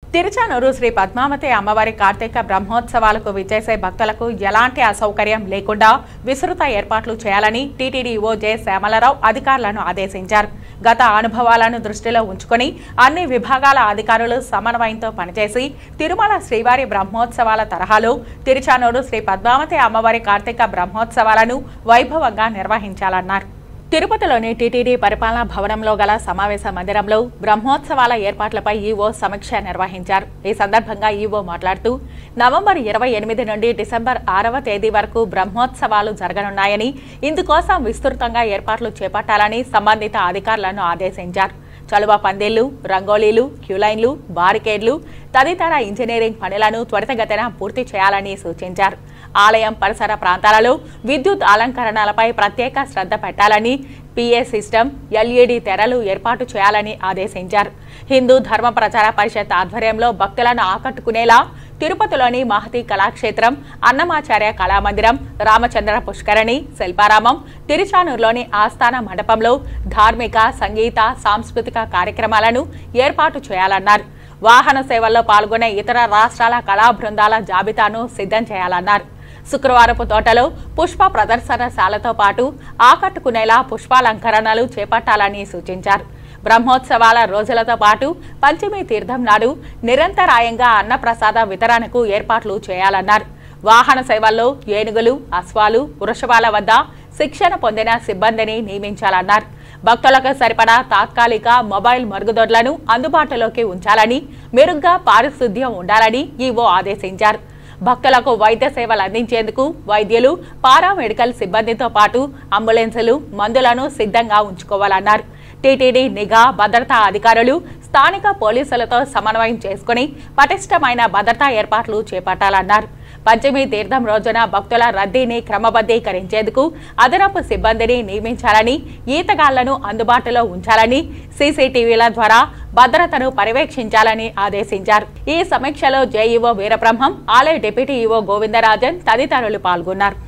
తిరుచానూరు శ్రీ పద్మావతి అమ్మవారి కార్తీక బ్రహ్మోత్సవాలకు విచ్చేసే భక్తులకు ఎలాంటి అసౌకర్యం లేకుండా విస్తృత ఏర్పాట్లు చేయాలని టీటీడీఓ జె శ్యామలరావు అధికారులను ఆదేశించారు గత అనుభవాలను దృష్టిలో ఉంచుకొని అన్ని విభాగాల అధికారులు సమన్వయంతో పనిచేసి తిరుమల శ్రీవారి బ్రహ్మోత్సవాల తరహాలో తిరుచానూరు శ్రీ పద్మావతి అమ్మవారి కార్తీక బ్రహ్మోత్సవాలను వైభవంగా నిర్వహించాలన్నారు తిరుపతిలోని టీటీడీ పరిపాలనా భవనంలో గల సమావేశ మందిరంలో బ్రహ్మోత్సవాల ఏర్పాట్లపై ఈవో సమీక్ష నిర్వహించారు ఈ సందర్భంగా ఈవో మాట్లాడుతూ నవంబర్ ఇరవై ఎనిమిది నుండి డిసెంబర్ ఆరవ తేదీ వరకు బ్రహ్మోత్సవాలు జరగనున్నాయని ఇందుకోసం విస్తృతంగా ఏర్పాట్లు చేపట్టాలని సంబంధిత అధికారులను ఆదేశించారు చలువ పందిళ్లు రంగోలీలు క్యూలైన్లు బారికేడ్లు తదితర ఇంజనీరింగ్ పనులను త్వరితగతిన పూర్తి చేయాలని సూచించారు ఆలయం పరిసర ప్రాంతాలలో విద్యుత్ అలంకరణలపై ప్రత్యేక శ్రద్ధ పెట్టాలని పిఏ సిస్టమ్ ఎల్ఈడి తెరలు ఏర్పాటు చేయాలని ఆదేశించారు హిందూ ధర్మ ప్రచార పరిషత్ ఆధ్వర్యంలో భక్తులను ఆకట్టుకునేలా తిరుపతిలోని మహతి కళాక్షేత్రం అన్నమాచార్య కళామందిరం రామచంద్ర పుష్కరణి శిల్పారామం తిరుచానూరులోని ఆస్థాన మండపంలో ధార్మిక సంగీత సాంస్కృతిక కార్యక్రమాలను ఏర్పాటు చేయాలన్నారు వాహన సేవల్లో పాల్గొనే ఇతర రాష్ట్రాల కళా బృందాల జాబితాను సిద్ధం చేయాలన్నారు శుక్రవారపు తోటలో పుష్ప ప్రదర్శనశాలతో పాటు ఆకట్టుకునేలా పుష్పాలంకరణలు చేపట్టాలని సూచించారు బ్రహ్మోత్సవాల రోజులతో పాటు పంచమి తీర్థం నాడు నిరంతరాయంగా అన్నప్రసాద వితరణకు ఏర్పాట్లు చేయాలన్నారు వాహన సేవల్లో ఏనుగులు అశ్వాలు వృషభాల వద్ద శిక్షణ పొందిన సిబ్బందిని నియమించాలన్నారు భక్తులకు సరిపడా తాత్కాలిక మొబైల్ మరుగుదొడ్లను అందుబాటులోకి ఉంచాలని మెరుగ్గా పారిశుద్ధ్యం ఉండాలని ఈవో ఆదేశించారు భక్తులకు వైద్య సేవలు అందించేందుకు వైద్యులు పారామెడికల్ సిబ్బందితో పాటు అంబులెన్సులు మందులను సిద్ధంగా ఉంచుకోవాలన్నారు టీటీడీ నిఘా భద్రతా అధికారులు స్థానిక పోలీసులతో సమన్వయం చేసుకుని పటిష్టమైన భద్రతా ఏర్పాట్లు చేపట్టాలన్నారు పంచమి తీర్థం రోజున భక్తుల రద్దీని క్రమబద్ధీకరించేందుకు అదనపు సిబ్బందిని నియమించాలని ఈతగాళ్లను అందుబాటులో ఉంచాలని సీసీటీవీల ద్వారా భద్రతను పర్యవేక్షించాలని ఆదేశించారు ఈ సమీక్షలో జేఈఓ వీరబ్రహ్మం ఆలయ డిప్యూటీ ఈవో గోవిందరాజన్ తదితరులు పాల్గొన్నారు